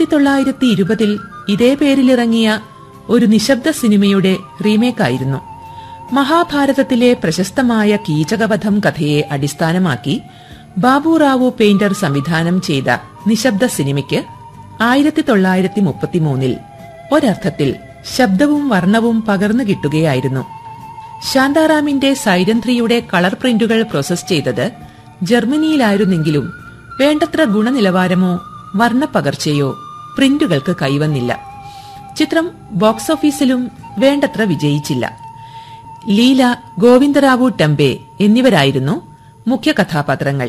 ആയിരത്തി തൊള്ളായിരത്തി ഇരുപതിൽ ഇതേ പേരിലിറങ്ങിയ ഒരു നിശബ്ദ സിനിമയുടെ റീമേക്കായിരുന്നു മഹാഭാരതത്തിലെ പ്രശസ്തമായ കീചകവധം കഥയെ അടിസ്ഥാനമാക്കി ബാബുറാവു പെയിന്റർ സംവിധാനം ചെയ്ത നിശബ്ദ സിനിമയ്ക്ക് ആയിരത്തി തൊള്ളായിരത്തി മുപ്പത്തിമൂന്നിൽ ഒരർത്ഥത്തിൽ ശബ്ദവും വർണ്ണവും പകർന്നു കിട്ടുകയായിരുന്നു ശാന്താറാമിന്റെ സൈരന്ധ്രിയുടെ കളർ പ്രിന്റുകൾ പ്രോസസ് ചെയ്തത് ജർമ്മനിയിലായിരുന്നെങ്കിലും വേണ്ടത്ര ഗുണനിലവാരമോ വർണ്ണപ്പകർച്ചയോ പ്രിന്റുകൾക്ക് കൈവന്നില്ല ചിത്രം ബോക്സ് ഓഫീസിലും വേണ്ടത്ര വിജയിച്ചില്ല ലീല ഗോവിന്ദറാവു ടെമ്പെ എന്നിവരായിരുന്നു മുഖ്യ കഥാപാത്രങ്ങൾ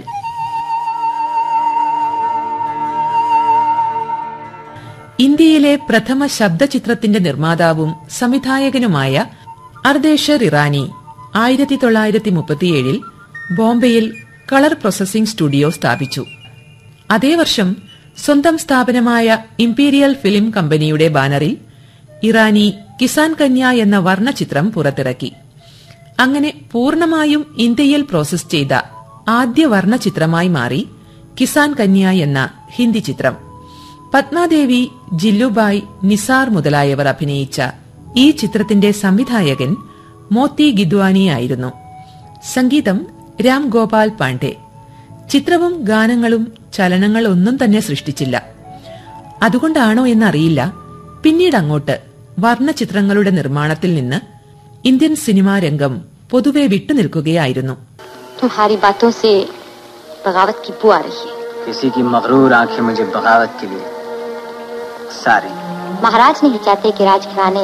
ഇന്ത്യയിലെ പ്രഥമ ശബ്ദചിത്രത്തിന്റെ നിർമ്മാതാവും സംവിധായകനുമായ അർദേശർ ഇറാനി ആയിരത്തി തൊള്ളായിരത്തി മുപ്പത്തിയേഴിൽ ബോംബെയിൽ കളർ പ്രോസസിംഗ് സ്റ്റുഡിയോ സ്ഥാപിച്ചു അതേ വർഷം സ്വന്തം സ്ഥാപനമായ ഇംപീരിയൽ ഫിലിം കമ്പനിയുടെ ബാനറിൽ ഇറാനി കിസാൻ കന്യ എന്ന വർണ്ണചിത്രം പുറത്തിറക്കി അങ്ങനെ പൂർണ്ണമായും ഇന്ത്യയിൽ പ്രോസസ് ചെയ്ത ആദ്യ വർണ്ണചിത്രമായി മാറി കിസാൻ കന്യ എന്ന ഹിന്ദി ചിത്രം പത്മാദേവി ജില്ലുബായ് നിസാർ മുതലായവർ അഭിനയിച്ച ഈ ചിത്രത്തിന്റെ സംവിധായകൻ മോത്തി ഗിദ്വാനിയായിരുന്നു സംഗീതം രാം ഗോപാൽ പാണ്ഡെ ചിത്രവും ഗാനങ്ങളും ചലനങ്ങൾ ഒന്നും തന്നെ സൃഷ്ടിച്ചില്ല അതുകൊണ്ടാണോ എന്നറിയില്ല പിന്നീട് അങ്ങോട്ട് വർണ്ണചിത്രങ്ങളുടെ നിർമ്മാണത്തിൽ നിന്ന് ഇന്ത്യൻ സിനിമാ രംഗം പൊതുവെ വിട്ടുനിൽക്കുകയായിരുന്നു तुम्हारी बातों से बगावत की बू आ रही है किसी की मगरूर आंखें मुझे बगावत के लिए सारी महाराज नहीं चाहते कि राजघराने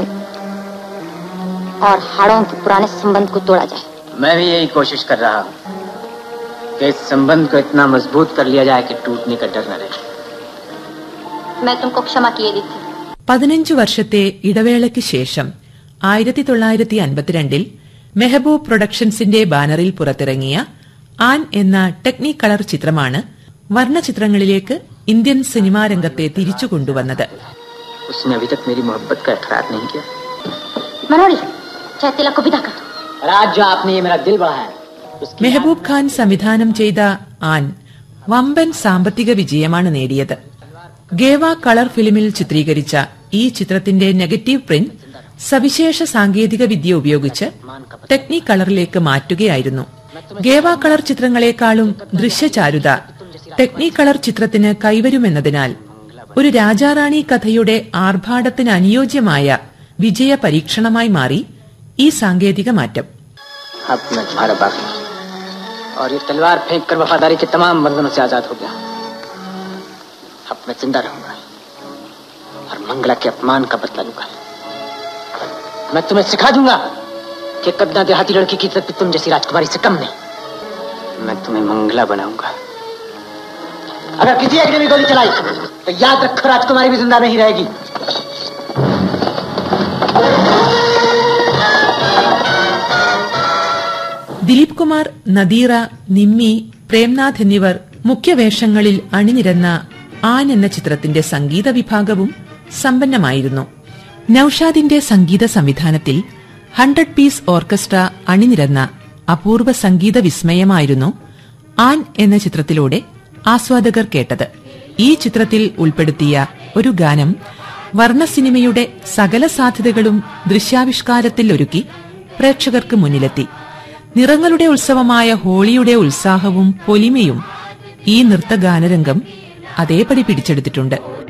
और हाड़ों के पुराने संबंध को तोड़ा जाए मैं भी यही कोशिश कर रहा हूँ कि इस संबंध को इतना मजबूत कर लिया जाए कि टूटने का डर न रहे मैं तुमको क्षमा किए दी थी പതിനഞ്ചു വർഷത്തെ ഇടവേളയ്ക്ക് ശേഷം ആയിരത്തി തൊള്ളായിരത്തി അൻപത്തിരണ്ടിൽ മെഹബൂബ് പ്രൊഡക്ഷൻസിന്റെ ബാനറിൽ പുറത്തിറങ്ങിയ ആൻ എന്ന ടെക്നി കളർ ചിത്രമാണ് വർണ്ണചിത്രങ്ങളിലേക്ക് ഇന്ത്യൻ സിനിമാ രംഗത്തെ തിരിച്ചു കൊണ്ടുവന്നത് उसने अभी तक मेरी मोहब्बत का इकरार नहीं किया मनोरी चाहे तिलक को विदा कर दो और आज जो आपने ये मेरा दिल बढ़ाया उसकी മെഹബൂബ് ഖാൻ സംവിധാനം ചെയ്ത ആൻ വമ്പൻ സാമ്പത്തിക വിജയമാണ് നേടിയത് ഗേവ കളർ ഫിലിമിൽ ചിത്രീകരിച്ച ഈ ചിത്രത്തിന്റെ നെഗറ്റീവ് പ്രിന്റ് സവിശേഷ സാങ്കേതിക വിദ്യ ഉപയോഗിച്ച് ടെക്നി കളറിലേക്ക് മാറ്റുകയായിരുന്നു ഗേവ കളർ ചിത്രങ്ങളെക്കാളും ദൃശ്യചാരുത ടെക്നി കളർ ചിത്രത്തിന് കൈവരുമെന്നതിനാൽ ഒരു രാജാറാണി കഥയുടെ ആർഭാടത്തിന് അനുയോജ്യമായ വിജയ പരീക്ഷണമായി മാറി ഈ സാങ്കേതിക മാറ്റം अब मैं तुम्हारा बाकी हूँ। और ये तलवार फेंक कर वफादारी के तमाम बंधनों से आजाद हो गया अब मैं जिंदा रहूंगा और मंगला के अपमान का बदला लूंगा मैं तुम्हें सिखा दूंगा कि कद्दा देहाती लड़की की इज्जत भी तुम जैसी राजकुमारी से कम नहीं मैं तुम्हें मंगला बनाऊंगा अगर किसी एक ने भी गोली चलाई तो याद रखो राजकुमारी भी जिंदा नहीं रहेगी ദിലീപ് കുമാർ നദീറ നിമ്മി പ്രേംനാഥ് എന്നിവർ മുഖ്യവേഷങ്ങളിൽ അണിനിരന്ന ആൻ എന്ന ചിത്രത്തിന്റെ സംഗീത വിഭാഗവും സമ്പന്നമായിരുന്നു നൌഷാദിന്റെ സംഗീത സംവിധാനത്തിൽ ഹൺഡ്രഡ് പീസ് ഓർക്കസ്ട്ര അണിനിരന്ന അപൂർവ സംഗീത വിസ്മയമായിരുന്നു ആൻ എന്ന ചിത്രത്തിലൂടെ ആസ്വാദകർ കേട്ടത് ഈ ചിത്രത്തിൽ ഉൾപ്പെടുത്തിയ ഒരു ഗാനം വർണ്ണ സിനിമയുടെ സകല സാധ്യതകളും ദൃശ്യാവിഷ്കാരത്തിൽ ഒരുക്കി പ്രേക്ഷകർക്ക് മുന്നിലെത്തി നിറങ്ങളുടെ ഉത്സവമായ ഹോളിയുടെ ഉത്സാഹവും പൊലിമയും ഈ നൃത്തഗാനരംഗം അതേപടി പിടിച്ചെടുത്തിട്ടുണ്ട്